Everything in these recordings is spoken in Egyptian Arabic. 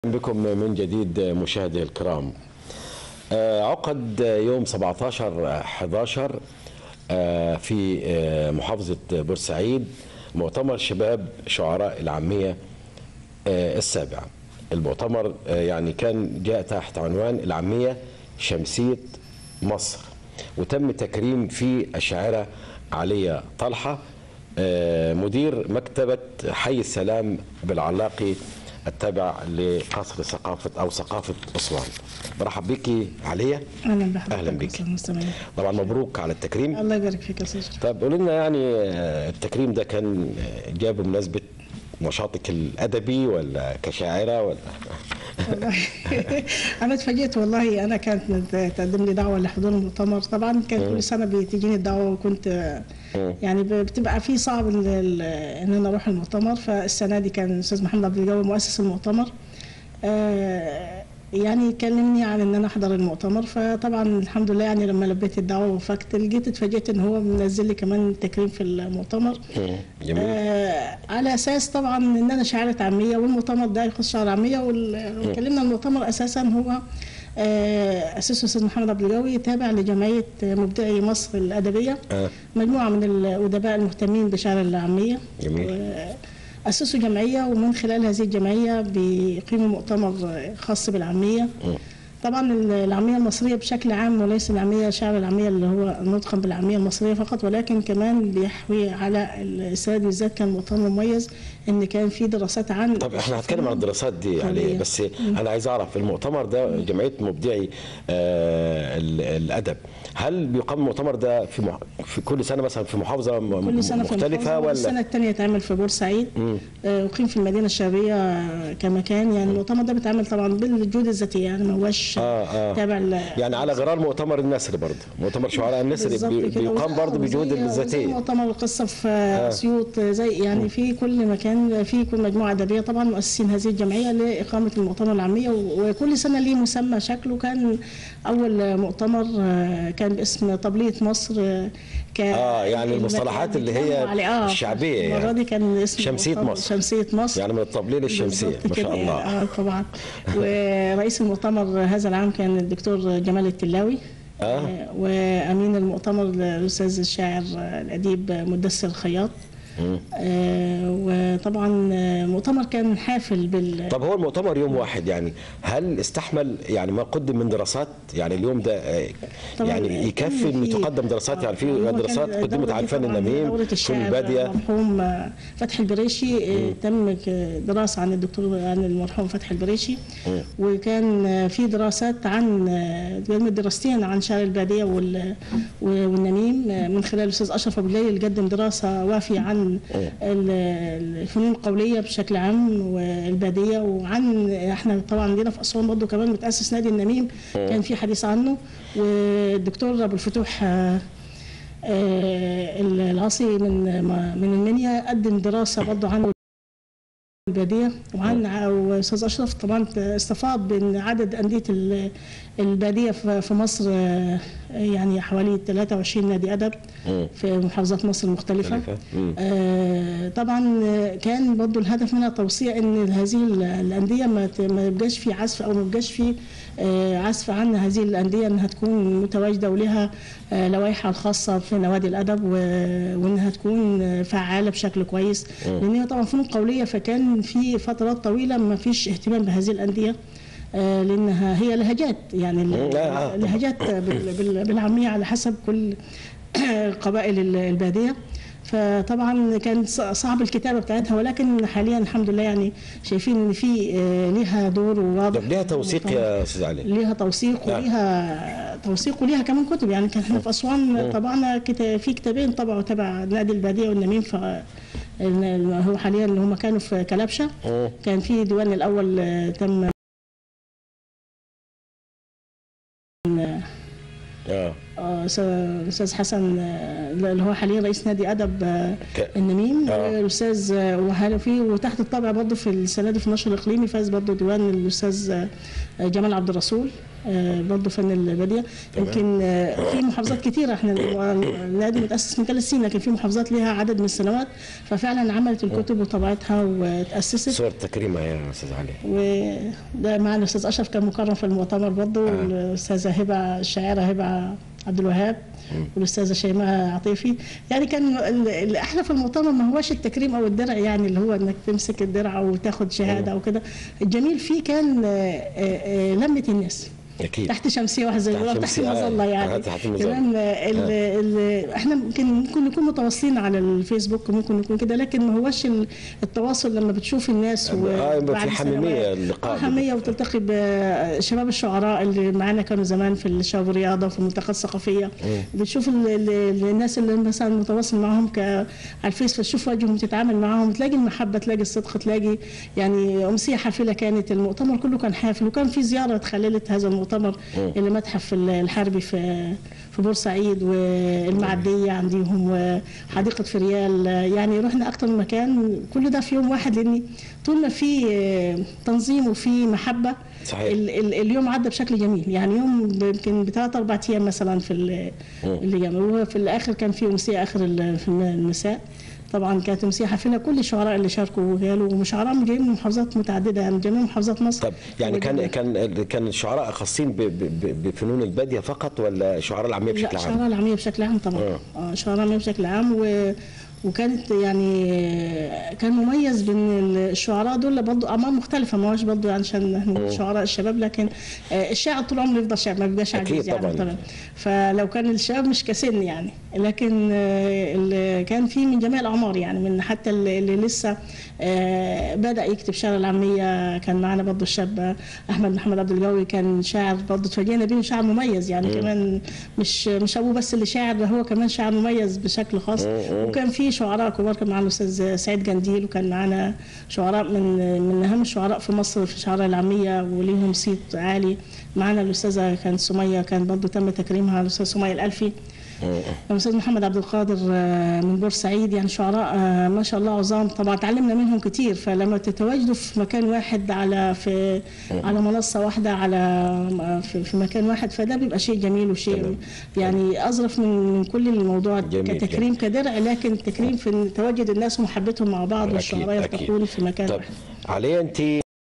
بكم من جديد مشاهدي الكرام آه، عقد يوم 17 11 آه، في آه، محافظة بورسعيد مؤتمر شباب شعراء العامية آه، السابعة المؤتمر آه، يعني كان جاء تحت عنوان العامية شمسية مصر وتم تكريم فيه الشاعرة علية طلحة آه، مدير مكتبة حي السلام بالعلاقي التابع لقصر ثقافة أو ثقافة أسوان برحب بيكي عليا اهلا بحضرتك أهلا بك. أستاذ مستمعين. طبعا مبروك على التكريم الله يبارك فيك يا استاذ شريف. طب قولي لنا يعني آه، التكريم ده كان آه، جاء بمناسبة نشاطك الأدبي ولا كشاعرة ولا والله انا اتفاجئت والله انا كانت تقدم لي دعوه لحضور المؤتمر طبعا كان كل سنه بتجيني الدعوه وكنت يعني بتبقى في صعب ان ال- ان انا اروح المؤتمر فالسنه دي كان الاستاذ محمد عبد الجواد مؤسس المؤتمر آه، يعني كلمني عن ان انا احضر المؤتمر فطبعا الحمد لله يعني لما لبيت الدعوه وفقت جيت اتفاجئت ان هو منزل لي كمان تكريم في المؤتمر مم، جميل آه على اساس طبعا ان انا شاعره عاميه والمؤتمر ده يخص شعر عاميه وال- واتكلمنا المؤتمر اساسا هو آه اسسه الاستاذ محمد عبد الجوي تابع لجمعيه مبدعي مصر الادبيه آه. مجموعه من الادباء المهتمين بشعر العاميه جميل. و- أسسوا جمعية ومن خلال هذه الجمعية بيقيموا مؤتمر خاص بالعامية طبعا العامية المصرية بشكل عام وليس العامية شعر العامية اللي هو نطقا بالعامية المصرية فقط ولكن كمان بيحوي على السنة دي بالذات كان مؤتمر مميز ان كان في دراسات عن طب احنا هنتكلم عن الدراسات دي عليه فنية. بس انا عايز اعرف المؤتمر ده جمعيه مبدعي آه ال- الادب هل بيقام المؤتمر ده في مح... في كل سنه مثلا في محافظه م- كل سنة في مختلفه محافظة والسنة ولا الثانية يتعمل في بورسعيد آه، وقيم في المدينة الشعبية كمكان يعني المؤتمر ده بيتعمل طبعا بالجهود الذاتية يعني ما هوش آه، آه. تابع ل- يعني على غرار مؤتمر النسر برضه مؤتمر شعراء النسر بالظبط بي... كده. بيقام وزي- برضه بجهود وزي- وزي الذاتيه مؤتمر القصه في اسيوط زي يعني في كل مكان في كل مجموعه ادبيه طبعا مؤسسين هذه الجمعيه لاقامه المؤتمر العاميه و- وكل سنه ليه مسمى شكله كان اول مؤتمر آه، كان باسم طبليه مصر آه، ك آه، يعني المصطلحات اللي هي عليه. آه، الشعبية المره يعني. دي كان اسم شمسية المؤتمر مصر. شمسيه مصر يعني من الطبلين الشمسيه بالظبط ما شاء كده. الله اه طبعا ورئيس المؤتمر هذا العام كان الدكتور جمال التلاوي آه. وامين المؤتمر الاستاذ الشاعر الاديب مدثر الخياط آه، وطبعا آه، مؤتمر كان حافل بال طب هو المؤتمر يوم واحد يعني هل استحمل يعني ما قدم من دراسات يعني اليوم ده آه، طبعاً يعني يكفي ان في- تقدم دراسات يعني في هو كان دراسات قدمت الدورة على دي الفن طبعاً النميم دورة في الشاعر الباديه المرحوم آه، فتحي البريشي آه، تم ك- دراسة عن الدكتور عن المرحوم فتحي البريشي وكان آه، في دراسات عن آه، تمت دراستين عن شعر البادية وال- والنميم آه، من خلال الأستاذ أشرف أبو الليل اللي قدم دراسة وافية عن ال- الفنون القولية بشكل عام والبادية وعن احنا طبعا عندنا في أسوان برضه كمان متأسس نادي النميم كان في حديث عنه والدكتور أبو الفتوح آه، آه، العاصي من من المنيا قدم دراسه برضه عن الباديه وعن واستاذ اشرف طبعا استفاض بان عدد انديه ال- الباديه في في مصر آه، يعني حوالي 23 نادي ادب في محافظات مصر المختلفه مختلفة. مم. آه، طبعا آه، كان برضه الهدف منها توسيع ان هذه ال- الانديه ما ت- ما يبقاش في عزف او ما يبقاش في آه، عزف عن هذه الانديه انها تكون متواجده ولها آه، لوائحها الخاصه في نوادي الادب و- وانها تكون آه، فعاله بشكل كويس لان هي طبعا فنون قوليه فكان في فترات طويله ما فيش اهتمام بهذه الانديه آه، لانها هي لهجات يعني ال- لا، آه. لهجات بال- بال- بالعاميه على حسب كل قبائل ال- الباديه فطبعا كان ص- صعب الكتابه بتاعتها ولكن حاليا الحمد لله يعني شايفين ان في آه، ليها دور واضح طب ليها توثيق يا استاذ علي ليها توثيق نعم. وليها توثيق وليها كمان كتب يعني كان احنا في اسوان طبعنا كتا- في كتابين طبعوا تبع نادي الباديه والنميم ف ال- هو حاليا اللي هم كانوا في كلبشه مم. كان في ديوان الاول آه، تم اه آه، س- الاستاذ حسن آه، اللي هو حاليا رئيس نادي ادب آه، ك- النميم آه. والاستاذ آه، وهل في وتحت الطابع برضه في السنه دي في النشر الاقليمي فاز برضه ديوان الاستاذ آه، جمال عبد الرسول آه، برضه فن الباديه يمكن آه، في محافظات كتيره احنا النادي متاسس من ثلاث سنين لكن في محافظات لها عدد من السنوات ففعلا عملت الكتب وطبعتها وتاسست صور تكريمها يا استاذ علي وده معنا الاستاذ اشرف كان مكرم في المؤتمر برضه والاستاذه هبه الشاعره هبه عبد الوهاب والاستاذه شيماء عطيفي يعني كان ال- الاحلى في المؤتمر ما هوش التكريم او الدرع يعني اللي هو انك تمسك الدرع وتاخد شهاده او كده الجميل فيه كان آه، آه، آه، لمه الناس اكيد تحت شمسيه واحد زي تحت ما بيقولوا، تحت شمسية، آه. المظله آه، يعني تحت المظلة. كمان ال ال احنا ممكن ممكن نكون متواصلين على الفيسبوك ممكن نكون كده لكن ما هوش ال- التواصل لما بتشوف الناس و- آه، يبقى في بعد حميمية سنوات. اللقاء آه، حميميه وتلتقي بشباب الشعراء اللي معانا كانوا زمان في الشباب الرياضه وفي المنتخبات الثقافيه بتشوف ال- ال- الناس اللي مثلا متواصل معاهم ك على الفيس فتشوف وجههم تتعامل معاهم تلاقي المحبه تلاقي الصدق تلاقي يعني امسيه حافله كانت المؤتمر كله كان حافل وكان في زياره تخللت هذا المؤتمر الى متحف الحربي في في بورسعيد والمعديه عندهم وحديقه فريال يعني رحنا اكتر من مكان كل ده في يوم واحد لان طول ما في تنظيم وفي محبه صحيح. ال- ال- اليوم عدى بشكل جميل يعني يوم ب- يمكن بثلاث اربع ايام مثلا في ال- اللي جنب وفي الاخر كان في امسيه اخر ال- في المساء طبعا كانت امسيه حافله كل الشعراء اللي شاركوا قالوا وشعراء من جايين من محافظات متعدده يعني جميع محافظات مصر طب يعني كان وجميع- كان كان الشعراء خاصين ب- ب- بفنون الباديه فقط ولا الشعراء العاميه لا بشكل عام؟ الشعراء العاميه بشكل عام طبعا آه. اه الشعراء العاميه بشكل عام و وكانت يعني آه، كان مميز بين الشعراء دول برضه اعمار مختلفه ما هوش برضه عشان احنا شعراء الشباب لكن آه، الشاعر طول عمره يفضل شاعر ما بيبقاش أكيد عجوز يعني طبعاً. فلو كان الشباب مش كسن يعني لكن آه، اللي كان في من جميع الاعمار يعني من حتى اللي اللي لسه آه، بدا يكتب شعر العاميه كان معنا برضه الشاب احمد محمد عبد الجوي كان شاعر برضه تفاجئنا بيه شاعر مميز يعني كمان مش مش ابوه بس اللي شاعر ده هو كمان شاعر مميز بشكل خاص وكان في شعراء كبار كان معنا الاستاذ سعيد جنديل وكان معنا شعراء من من اهم الشعراء في مصر في الشعراء العاميه وليهم صيت عالي معنا الاستاذه كانت سميه كان برضه تم تكريمها الاستاذ سميه الالفي الاستاذ محمد عبد القادر آه، من بورسعيد يعني شعراء آه، ما شاء الله عظام طبعا تعلمنا منهم كتير فلما تتواجدوا في مكان واحد على في على منصه واحده على آه، في, في مكان واحد فده بيبقى شيء جميل وشيء يعني اظرف من من كل الموضوع جميل، كتكريم كدرع لكن تكريم في إن تواجد الناس ومحبتهم مع بعض أكيد، والشعراء أكيد. يلتقون في مكان طب واحد علي انت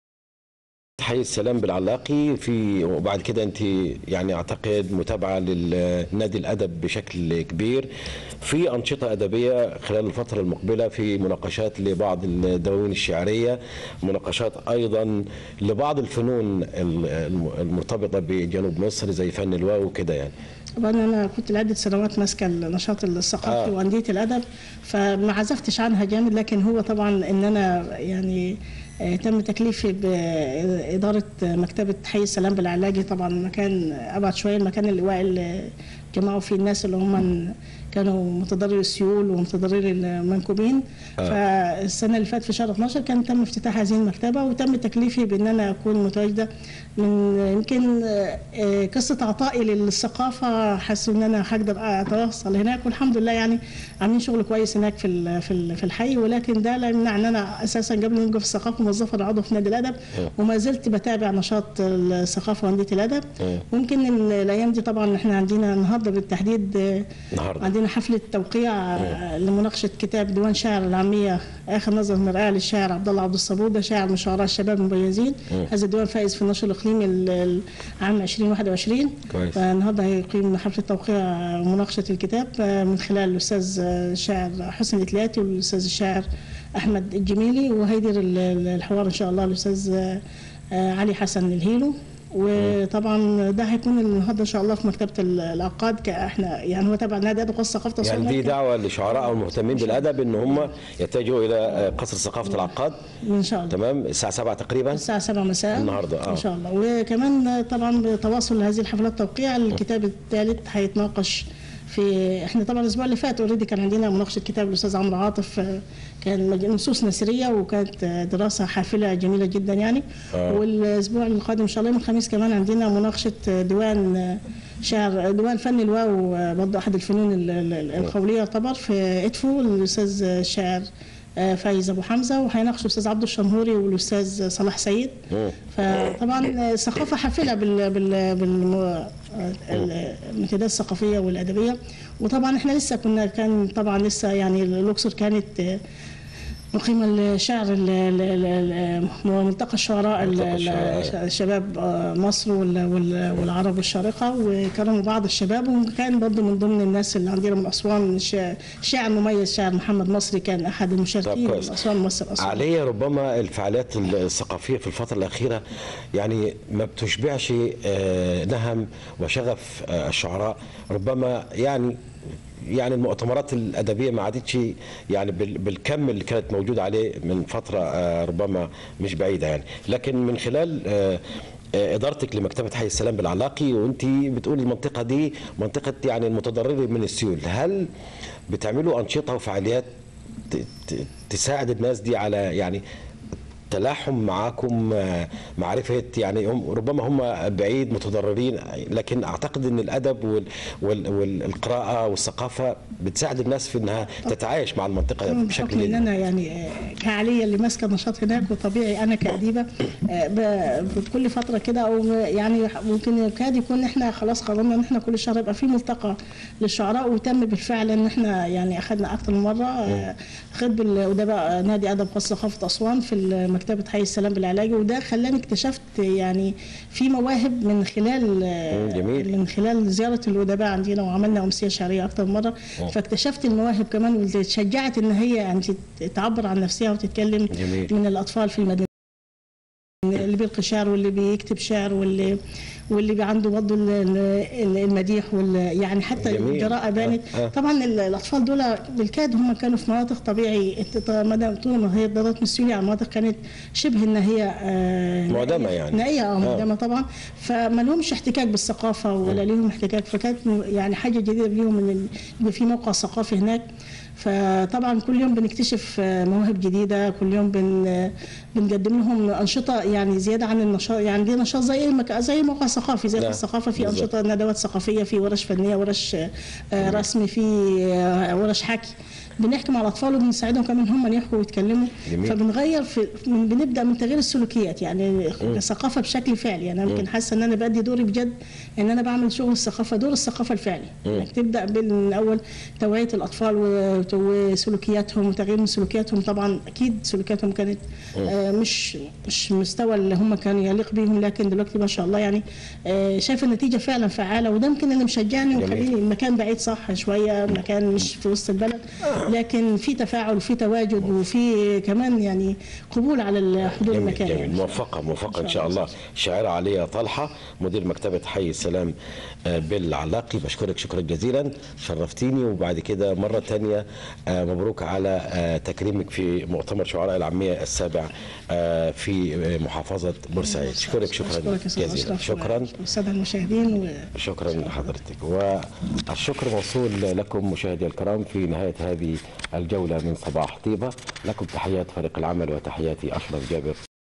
حي السلام بالعلاقي في وبعد كده انت يعني اعتقد متابعه للنادي الادب بشكل كبير في انشطه ادبيه خلال الفتره المقبله في مناقشات لبعض الدواوين الشعريه مناقشات ايضا لبعض الفنون الم- المرتبطه بجنوب مصر زي فن الواو وكده يعني طبعا انا كنت لعده سنوات ماسكه النشاط الثقافي آه. آه. وانديه الادب فما عزفتش عنها جامد لكن هو طبعا ان انا يعني آه، تم تكليفي بإدارة مكتبة حي السلام بالعلاجي طبعا مكان أبعد شوية المكان اللواء اللي جمعوا فيه الناس اللي هم كانوا متضرري السيول ومتضرري المنكوبين آه. فالسنة اللي فاتت في شهر 12 كان تم افتتاح هذه المكتبة وتم تكليفي بأن أنا أكون متواجدة من يمكن آه، آه، قصة عطائي للثقافة حسوا أن أنا هقدر أتواصل هناك والحمد لله يعني عاملين شغل كويس هناك في ال- في ال- في الحي ولكن ده لا يمنع ان انا اساسا قبل ما ابقى في الثقافه موظفه عضو في نادي الادب وما زلت بتابع نشاط الثقافه وانديه الادب ممكن ال- الايام دي طبعا احنا عندنا النهارده بالتحديد آه، النهارده عندنا حفله توقيع آه، لمناقشه كتاب ديوان شعر العاميه اخر نظر مرآة للشاعر عبد الله عبد الصبور ده شاعر من شعراء الشباب المميزين هذا الديوان فائز في النشر الاقليمي ال- العام 2021 كويس. فالنهارده هيقيم حفله توقيع مناقشه الكتاب آه، من خلال الاستاذ آه، الشاعر حسن الاتلاتي والاستاذ الشاعر احمد الجميلي وهيدير ال- ال- الحوار ان شاء الله الاستاذ آه، آه، علي حسن الهيلو وطبعا ده هيكون النهارده ان شاء الله في مكتبه ال- العقاد ك- احنا يعني هو تبع نادي ادب قصه ثقافه يعني دي دعوه لشعراء او المهتمين بالادب ان هم يتجهوا الى قصر ثقافه العقاد ان شاء الله تمام الساعه 7 تقريبا الساعة 7 مساء النهاردة، آه. إن شاء الله وكمان طبعا بتواصل هذه الحفلات توقيع الكتاب الثالث هيتناقش في احنا طبعا الاسبوع اللي فات اوريدي كان عندنا مناقشه كتاب الاستاذ عمرو عاطف آه، كان مج- نصوص نثريه وكانت آه، دراسه حافله جميله جدا يعني آه. والاسبوع القادم ان شاء الله يوم الخميس كمان عندنا مناقشه آه، ديوان آه، شعر ديوان فن الواو آه، برضه احد الفنون ال- ال- القوليه يعتبر في ادفو الاستاذ الشاعر آه، فايز ابو حمزه وهيناقشوا الاستاذ عبد الشنهوري والاستاذ صلاح سيد فطبعا آه، ثقافه حافله بال بال بالم- آه، المنتديات الثقافيه والادبيه وطبعا احنا لسه كنا كان طبعا لسه يعني الاقصر كانت آه، مقيمة الشعر ال- ال- ال- ال- ملتقى الشعراء ال- ملتقى الشعراء. ال- شباب آه، مصر وال- وال- والعرب الشارقة وكرموا بعض الشباب وكان برضه من ضمن الناس اللي عندنا من أسوان شا- شاعر مميز شاعر محمد مصري كان أحد طب المشاركين من كويس أسوان مصر أسوان عليا ربما الفعاليات الثقافيه في الفتره الاخيره يعني ما بتشبعش آه، نهم وشغف آه، الشعراء ربما يعني يعني المؤتمرات الادبيه ما عادتش يعني بال- بالكم اللي كانت موجوده عليه من فتره آه، ربما مش بعيده يعني لكن من خلال آه، آه، ادارتك لمكتبه حي السلام بالعلاقي وانت بتقول المنطقه دي منطقه يعني المتضررين من السيول هل بتعملوا انشطه وفعاليات ت- ت- تساعد الناس دي على يعني تلاحم معاكم آه، معرفة يعني هم ربما هم بعيد متضررين لكن أعتقد أن الأدب وال- وال- والقراءة والثقافة بتساعد الناس في أنها تتعايش مع المنطقة بشكل بحكم ان جيد انا يعني آه، كعليا اللي ماسكه النشاط هناك وطبيعي انا كاديبه آه، ب- بكل فتره كده او يعني ممكن يكاد يكون احنا خلاص قررنا ان احنا كل شهر يبقى في ملتقى للشعراء وتم بالفعل ان احنا يعني اخذنا اكثر من مره آه، خطب الادباء نادي ادب خاص ثقافه اسوان في مكتبه حي السلام بالعلاجي وده خلاني اكتشفت يعني في مواهب من خلال آه، مم، جميل. من خلال زياره الادباء عندنا وعملنا امسيه شعريه اكثر من مره فاكتشفت المواهب كمان واللي اتشجعت ان هي يعني تت- تعبر عن نفسها وتتكلم جميل. من الاطفال في المدينه اللي بيلقي شعر واللي بيكتب شعر واللي واللي بي عنده برضه ال- ال- المديح وال يعني حتى جميل. الجراءه بانت آه، آه. طبعا ال- الاطفال دول بالكاد هم كانوا في مناطق طبيعي انت مدام طول ما هي ضربت مسؤوليه عن مناطق كانت شبه ان هي آه، معدمة نائية- يعني. نائيه اه آه. معدمه طبعا فما لهمش احتكاك بالثقافه ولا ليهم احتكاك فكانت م- يعني حاجه جديده ليهم ان ال- يبقى في موقع ثقافي هناك فطبعا كل يوم بنكتشف آه، مواهب جديده كل يوم بن آه، بنقدم لهم انشطه يعني زياده عن النشاط يعني دي نشاط زي مك... زي موقع ثقافي زي نعم، الثقافه في بالظبط. انشطه ندوات ثقافيه في ورش فنيه ورش آه، رسم في آه، ورش حكي بنحكي مع الاطفال وبنساعدهم كمان هم يحكوا ويتكلموا جميل. فبنغير في من بنبدا من تغيير السلوكيات يعني الثقافه بشكل فعلي يعني انا يمكن حاسه ان انا بادي دوري بجد ان انا بعمل شغل الثقافه دور الثقافه الفعلي انك تبدا من اول توعيه الاطفال و- وسلوكياتهم وتغيير من سلوكياتهم طبعا اكيد سلوكياتهم كانت آه، مش مش مستوى اللي هم كانوا يليق بيهم لكن دلوقتي ما شاء الله يعني آه، شايفه النتيجه فعلا فعاله وده يمكن اللي مشجعني جميل. ومخليني المكان بعيد صح شويه مكان مش في وسط البلد لكن في تفاعل وفي تواجد وفي كمان يعني قبول على حضور جميل المكان جميل يعني. موفقة موفقة إن إن شاء شاء الله الشاعرة عليا طلحة مدير مكتبة حي السلام آه، بالعلاقي بشكرك شكرا جزيلا شرفتيني وبعد كده مرة تانية آه، مبروك على آه، تكريمك في مؤتمر شعراء العامية السابع آه، في آه، محافظة بورسعيد أشكرك شكرا أشكرك يا أستاذ جزيلا أشرف شكرا والسادة المشاهدين و... شكرا لحضرتك والشكر موصول لكم مشاهدي الكرام في نهاية هذه الجولة من صباح طيبة لكم تحيات فريق العمل وتحياتي أشرف جابر